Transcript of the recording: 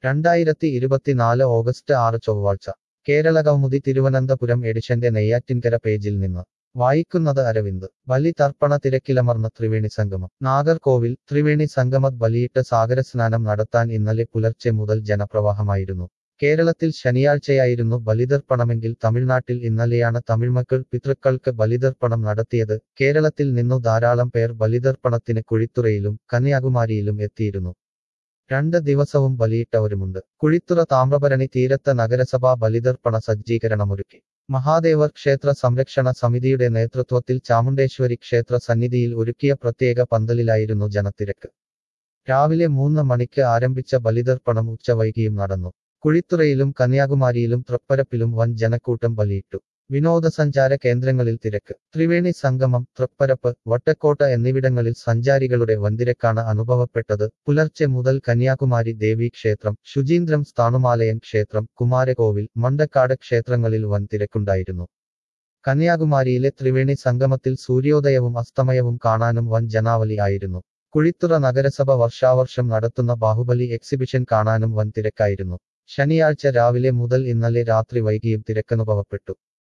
രണ്ടായിരത്തി ഇരുപത്തിനാല് ഓഗസ്റ്റ് ആറ് ചൊവ്വാഴ്ച കേരള കൗമുദി തിരുവനന്തപുരം എഡിഷന്റെ നെയ്യാറ്റിൻകര പേജിൽ നിന്ന് വായിക്കുന്നത് അരവിന്ദ് ബലി തർപ്പണ തിരക്കിലമർന്ന ത്രിവേണി സംഗമം നാഗർകോവിൽ ത്രിവേണി സംഗമത് ബലിയിട്ട് സാഗരസ്നാനം നടത്താൻ ഇന്നലെ പുലർച്ചെ മുതൽ ജനപ്രവാഹമായിരുന്നു കേരളത്തിൽ ശനിയാഴ്ചയായിരുന്നു ബലിതർപ്പണമെങ്കിൽ തമിഴ്നാട്ടിൽ ഇന്നലെയാണ് തമിഴ്മക്കൾ പിതൃക്കൾക്ക് ബലിതർപ്പണം നടത്തിയത് കേരളത്തിൽ നിന്നു ധാരാളം പേർ ബലിതർപ്പണത്തിന് കുഴിത്തുറയിലും കന്യാകുമാരിയിലും എത്തിയിരുന്നു രണ്ട് ദിവസവും ബലിയിട്ടവരുമുണ്ട് കുഴിത്തുറ താമ്രഭരണി തീരത്ത് നഗരസഭാ ബലിതർപ്പണ സജ്ജീകരണമൊരുക്കി മഹാദേവർ ക്ഷേത്ര സംരക്ഷണ സമിതിയുടെ നേതൃത്വത്തിൽ ചാമുണ്ടേശ്വരി ക്ഷേത്ര സന്നിധിയിൽ ഒരുക്കിയ പ്രത്യേക പന്തലിലായിരുന്നു ജനത്തിരക്ക് രാവിലെ മൂന്ന് മണിക്ക് ആരംഭിച്ച ബലിതർപ്പണം ഉച്ചവൈകിയും നടന്നു കുഴിത്തുറയിലും കന്യാകുമാരിയിലും തൃപ്പരപ്പിലും വൻ ജനക്കൂട്ടം ബലിയിട്ടു വിനോദസഞ്ചാര കേന്ദ്രങ്ങളിൽ തിരക്ക് ത്രിവേണി സംഗമം തൃപ്പരപ്പ് വട്ടക്കോട്ട എന്നിവിടങ്ങളിൽ സഞ്ചാരികളുടെ വൻതിരക്കാണ് അനുഭവപ്പെട്ടത് പുലർച്ചെ മുതൽ കന്യാകുമാരി ദേവി ക്ഷേത്രം ശുചീന്ദ്രം സ്ഥാണുമാലയൻ ക്ഷേത്രം കുമാരകോവിൽ മണ്ടക്കാട് ക്ഷേത്രങ്ങളിൽ വൻ തിരക്കുണ്ടായിരുന്നു കന്യാകുമാരിയിലെ ത്രിവേണി സംഗമത്തിൽ സൂര്യോദയവും അസ്തമയവും കാണാനും വൻ ജനാവലി ആയിരുന്നു കുഴിത്തുറ നഗരസഭ വർഷാവർഷം നടത്തുന്ന ബാഹുബലി എക്സിബിഷൻ കാണാനും വൻ തിരക്കായിരുന്നു ശനിയാഴ്ച രാവിലെ മുതൽ ഇന്നലെ രാത്രി വൈകിയും തിരക്കനുഭവപ്പെട്ടു